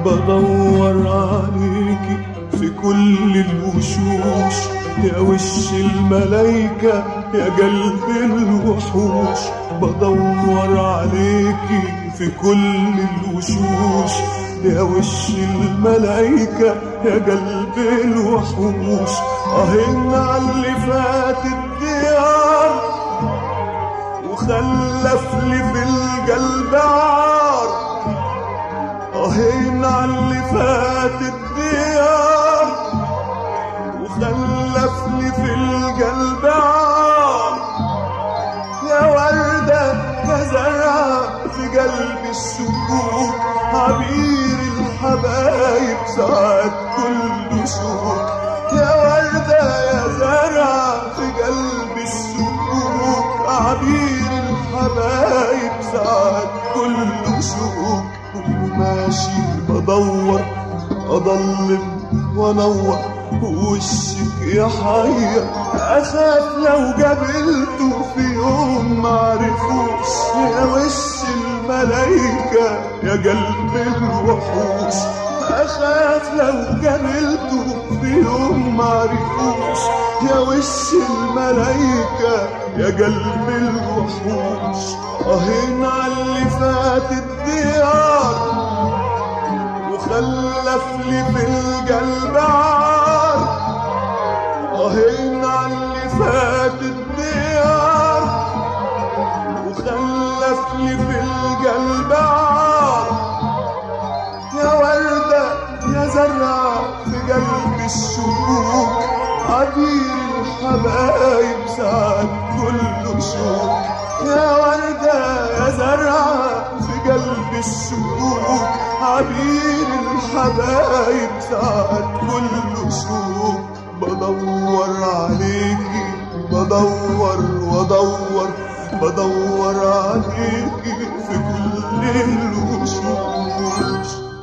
بدور عليكي في كل الوشوش يا وش الملايكة يا قلب الوحوش بدور عليكي في كل الوشوش يا وش الملايكة يا قلب الوحوش أهن على اللي فات الديار وخلف لي في القلب عار أهين على اللي فات الديار وخلف لي في القلب عار يا وردة يا زرعة في قلب السكوت عبير الحبايب ساعات كل شوق يا وردة يا زرعة في قلب السكوت عبير الحبايب ساعات كل شوق وماشي بدور اضلم وانور وشك يا حية اخاف لو قابلته في يوم معرفوش يا وش الملايكة يا قلب الوحوش اخاف لو قابلته في يوم معرفوش يا وش الملايكة يا قلب الوحوش اهين على اللي فات الديار وخلف لي في القلب عار اهين على اللي فات الديار وخلف لي في القلب عار يا وردة يا زرعة في قلب الشكوك عبير الحبايب ساعات كل شوق يا وردة يا زرعة في قلب الشكوك عبير الحبايب ساعات كل شوق بدور عليكي بدور وادور بدور عليكي في كل الوشوش